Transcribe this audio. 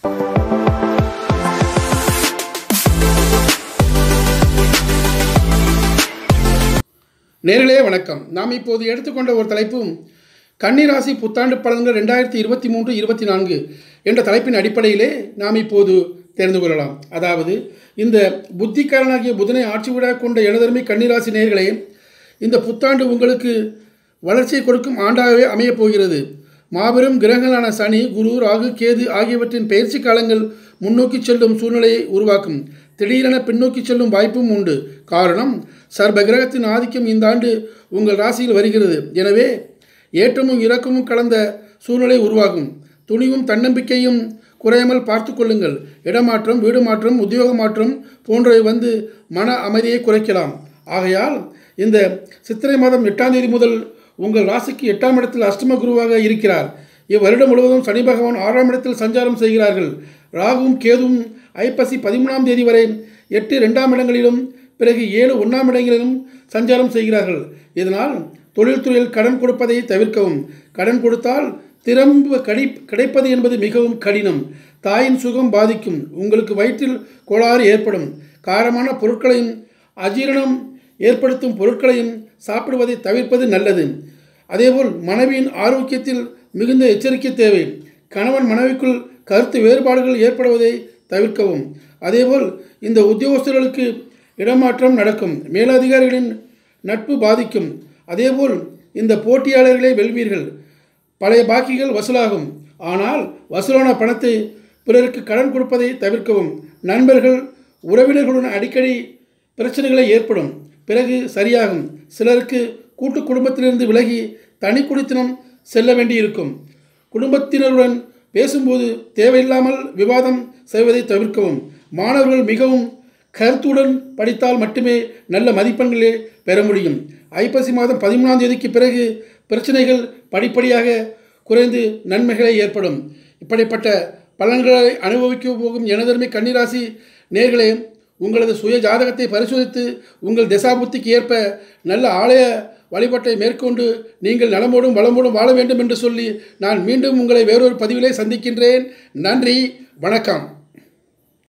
நேரிலே வணக்கம் நாம் இப்போது எடுத்துக்கொண்ட ஒரு தலைப்பும் கன்னிராசி புத்தாண்டு பலன்கள் ரெண்டாயிரத்தி இருபத்தி மூன்று இருபத்தி நான்கு என்ற தலைப்பின் அடிப்படையிலே நாம் இப்போது தெரிந்து கொள்ளலாம் அதாவது இந்த புத்திக்காரனாகிய புதனை ஆட்சி விடாக கொண்ட எனதருமை கன்னிராசி நேர்களே இந்த புத்தாண்டு உங்களுக்கு வளர்ச்சியை கொடுக்கும் ஆண்டாகவே அமையப் போகிறது மாபெரும் கிரகங்களான சனி குரு ராகு கேது ஆகியவற்றின் பயிற்சி காலங்கள் முன்னோக்கி செல்லும் சூழ்நிலையை உருவாக்கும் திடீரென பின்னோக்கி செல்லும் வாய்ப்பும் உண்டு காரணம் சர்ப கிரகத்தின் ஆதிக்கம் இந்த ஆண்டு உங்கள் ராசியில் வருகிறது எனவே ஏற்றமும் இறக்கமும் கலந்த சூழ்நிலை உருவாகும் துணிவும் தன்னம்பிக்கையும் குறையாமல் பார்த்து கொள்ளுங்கள் இடமாற்றம் வீடு மாற்றம் உத்தியோக மாற்றம் போன்றவை வந்து மன அமைதியை குறைக்கலாம் ஆகையால் இந்த சித்திரை மாதம் எட்டாம் தேதி முதல் உங்கள் ராசிக்கு எட்டாம் இடத்தில் அஷ்டம குருவாக இருக்கிறார் இவ்வருடம் முழுவதும் சனி பகவான் ஆறாம் இடத்தில் சஞ்சாரம் செய்கிறார்கள் ராகுவும் கேதுவும் ஐப்பசி பதிமூணாம் தேதி வரை எட்டு ரெண்டாம் இடங்களிலும் பிறகு ஏழு ஒன்றாம் இடங்களிலும் சஞ்சாரம் செய்கிறார்கள் இதனால் தொழில்துறையில் கடன் கொடுப்பதை தவிர்க்கவும் கடன் கொடுத்தால் திரும்ப கடை கிடைப்பது என்பது மிகவும் கடினம் தாயின் சுகம் பாதிக்கும் உங்களுக்கு வயிற்றில் கோளாறு ஏற்படும் காரமான பொருட்களையும் அஜீரணம் ஏற்படுத்தும் பொருட்களையும் சாப்பிடுவதை தவிர்ப்பது நல்லது அதேபோல் மனைவியின் ஆரோக்கியத்தில் மிகுந்த எச்சரிக்கை தேவை கணவன் மனைவிக்குள் கருத்து வேறுபாடுகள் ஏற்படுவதை தவிர்க்கவும் அதேபோல் இந்த உத்தியோகஸ்தர்களுக்கு இடமாற்றம் நடக்கும் மேலதிகாரிகளின் நட்பு பாதிக்கும் அதேபோல் இந்த போட்டியாளர்களை வெல்வீர்கள் பழைய பாக்கிகள் வசூலாகும் ஆனால் வசூலான பணத்தை பிறருக்கு கடன் கொடுப்பதை தவிர்க்கவும் நண்பர்கள் உறவினர்களுடன் அடிக்கடி பிரச்சனைகளை ஏற்படும் பிறகு சரியாகும் சிலருக்கு கூட்டு குடும்பத்திலிருந்து விலகி தனி குடித்தனம் செல்ல வேண்டியிருக்கும் குடும்பத்தினருடன் பேசும்போது தேவையில்லாமல் விவாதம் செய்வதை தவிர்க்கவும் மாணவர்கள் மிகவும் கருத்துடன் படித்தால் மட்டுமே நல்ல மதிப்பெண்களே பெற முடியும் ஐப்பசி மாதம் பதிமூணாம் தேதிக்கு பிறகு பிரச்சனைகள் படிப்படியாக குறைந்து நன்மைகளே ஏற்படும் இப்படிப்பட்ட பலன்களை அனுபவிக்க போகும் எனதருமை கன்னிராசி நேர்களே உங்களது சுய ஜாதகத்தை பரிசோதித்து உங்கள் திசாபுத்திக்கு ஏற்ப நல்ல ஆலய வழிபாட்டை மேற்கொண்டு நீங்கள் நலமோடும் வளமோடும் வாழ வேண்டும் என்று சொல்லி நான் மீண்டும் உங்களை வேறொரு பதிவிலே சந்திக்கின்றேன் நன்றி வணக்கம்